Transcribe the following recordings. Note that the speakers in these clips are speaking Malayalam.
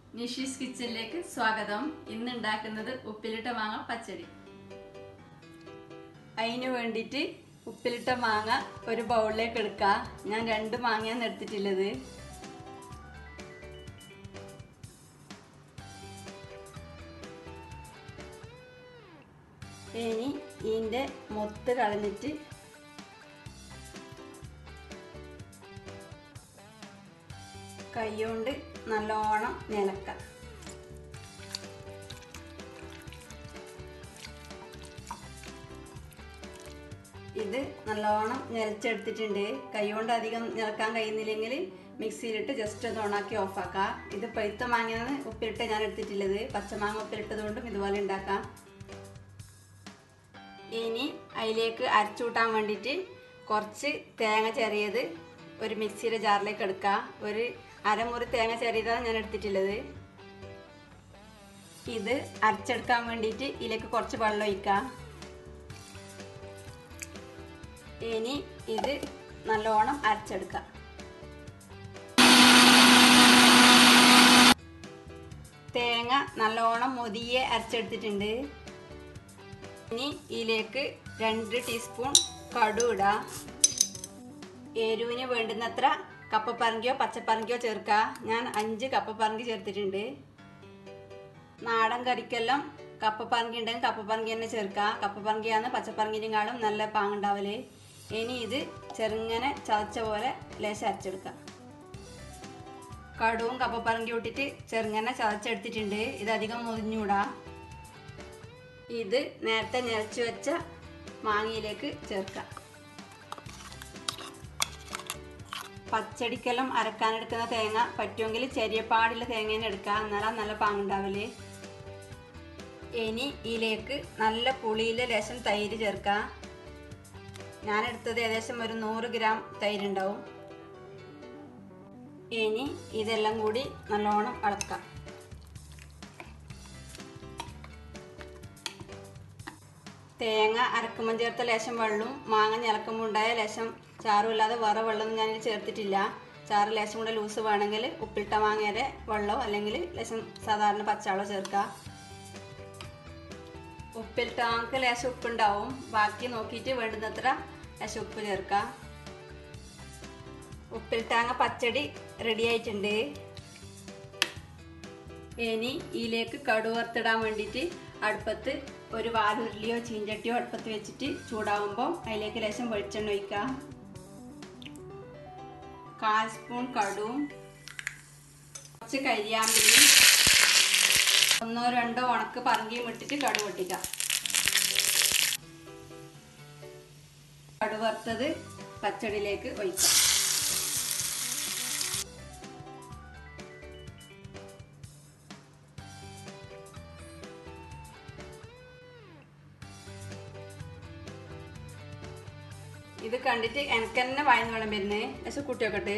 നിഷീസ് കിച്ചണിലേക്ക് സ്വാഗതം ഇന്ന് ഉണ്ടാക്കുന്നത് ഉപ്പിലിട്ട മാങ്ങ പച്ചടി അതിന് വേണ്ടിയിട്ട് ഉപ്പിലിട്ട മാങ്ങ ഒരു ബൗളിലേക്ക് എടുക്കുക ഞാൻ രണ്ട് മാങ്ങയാണ് എടുത്തിട്ടുള്ളത് ഇനി ഇതിൻ്റെ മൊത്ത് കളഞ്ഞിട്ട് കൈകൊണ്ട് നല്ലോണം നിലക്കാം ഇത് നല്ലോണം നിലച്ചെടുത്തിട്ടുണ്ട് കൈകൊണ്ട് അധികം നിലക്കാൻ കഴിയുന്നില്ലെങ്കിൽ മിക്സിയിലിട്ട് ജസ്റ്റ് ഒന്ന് ഓണാക്കി ഓഫാക്കാം ഇത് പഴുത്ത മാങ്ങയാണ് ഉപ്പിലിട്ട് ഞാൻ എടുത്തിട്ടുള്ളത് പച്ചമാങ്ങ ഉപ്പിലിട്ടത് കൊണ്ടും ഇതുപോലെ ഉണ്ടാക്കാം ഇനി അതിലേക്ക് അരച്ചുകൂട്ടാൻ വേണ്ടിയിട്ട് കുറച്ച് തേങ്ങ ചെറിയത് ഒരു മിക്സിയുടെ ജാറിലേക്ക് എടുക്കുക ഒരു അരമുറി തേങ്ങ ചെറിയതാണ് ഞാൻ എടുത്തിട്ടുള്ളത് ഇത് അരച്ചെടുക്കാൻ വേണ്ടിയിട്ട് ഇതിലേക്ക് കുറച്ച് വെള്ളം ഒഴിക്കാം ഇനി ഇത് നല്ലോണം അരച്ചെടുക്കാം തേങ്ങ നല്ലോണം മൊതിയെ അരച്ചെടുത്തിട്ടുണ്ട് ഇനി ഇതിലേക്ക് രണ്ട് ടീസ്പൂൺ കടു ഇടാം എരിവിന് വേണ്ടുന്നത്ര കപ്പപ്പറങ്കിയോ പച്ചപ്പറങ്കിയോ ചേർക്കുക ഞാൻ അഞ്ച് കപ്പപ്പറങ്കി ചേർത്തിട്ടുണ്ട് നാടൻ കറിക്കെല്ലാം കപ്പപ്പറങ്കി ഉണ്ടെങ്കിൽ കപ്പപ്പറങ്കി തന്നെ ചേർക്കുക കപ്പപ്പറങ്കിയാണ് പച്ചപ്പറങ്കിനെക്കാളും നല്ല പാങ്ങുണ്ടാവല് ഇനി ഇത് ചെറുങ്ങനെ ചതച്ച പോലെ ലേശം അരച്ചെടുക്കുക കടുവും കപ്പപ്പറങ്കി ഇട്ടിട്ട് ചെറുങ്ങനെ ചതച്ചെടുത്തിട്ടുണ്ട് ഇത് അധികം മുറിഞ്ഞൂടാ ഇത് നേരത്തെ നിറച്ചു വെച്ച മാങ്ങയിലേക്ക് ചേർക്കാം പച്ചടിക്കെല്ലാം അരക്കാനെടുക്കുന്ന തേങ്ങ പറ്റുമെങ്കിൽ ചെറിയ പാടുള്ള തേങ്ങേനെ എടുക്കാം എന്നാലും നല്ല പാങ്ങുണ്ടാവില്ലേ ഇനി ഇതിലേക്ക് നല്ല പുളിയിലെ ലേശം തൈര് ചേർക്കാം ഞാൻ എടുത്തത് ഏകദേശം ഒരു നൂറ് ഗ്രാം തൈര് ഉണ്ടാവും ഇനി ഇതെല്ലാം കൂടി നല്ലോണം ഇളക്കാം തേങ്ങ അരക്കുമ്പോൾ ചേർത്ത ലേശം വെള്ളവും മാങ്ങ ഞലക്കുമ്പോൾ ഉണ്ടായ ലേശം ചാറും ഇല്ലാതെ വേറെ വെള്ളമൊന്നും ഞാനിത് ചേർത്തിട്ടില്ല ചാറ് ലേശം കൂടെ ലൂസ് വേണമെങ്കിൽ ഉപ്പിട്ട മാങ്ങയുടെ വെള്ളമോ അല്ലെങ്കിൽ ലേശം സാധാരണ പച്ചവെള്ളം ചേർക്കുക ഉപ്പിലിട്ട മാങ്ങക്ക് ലേശം ഉപ്പുണ്ടാവും ബാക്കി നോക്കിയിട്ട് വേണ്ടുന്നത്ര ലേശം ഉപ്പ് ചേർക്കുക ഉപ്പിലിട്ടാങ്ങ പച്ചടി റെഡി ആയിട്ടുണ്ട് ഇനി ഇതിലേക്ക് കടുവറുത്തിടാൻ വേണ്ടിയിട്ട് അടുപ്പത്ത് ഒരു വാലുരുളിയോ ചീഞ്ചട്ടിയോ അടുപ്പത്ത് വെച്ചിട്ട് ചൂടാവുമ്പോൾ അതിലേക്ക് ലേശം വെളിച്ചെണ്ണ ഒഴിക്കുക കാൽ സ്പൂൺ കടുവും കുറച്ച് കരിയാമ്പിലും ഒന്നോ രണ്ടോ ഉണക്ക് പറങ്കിയും ഇട്ടിട്ട് കടു പൊട്ടിക്കാം കടു വറുത്തത് പച്ചടിയിലേക്ക് ഒഴിക്കാം ഇത് കണ്ടിട്ട് എനിക്ക് തന്നെ വായന വെള്ളം വരുന്നേ പക്ഷെ കുട്ടിയൊക്കെ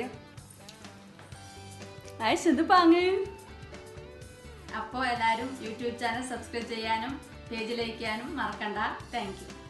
ആയിഷ് എന്ത് പാങ്ങ് അപ്പോൾ എല്ലാവരും യൂട്യൂബ് ചാനൽ സബ്സ്ക്രൈബ് ചെയ്യാനും പേജ് ലൈക്ക് ചെയ്യാനും മറക്കണ്ട താങ്ക് യു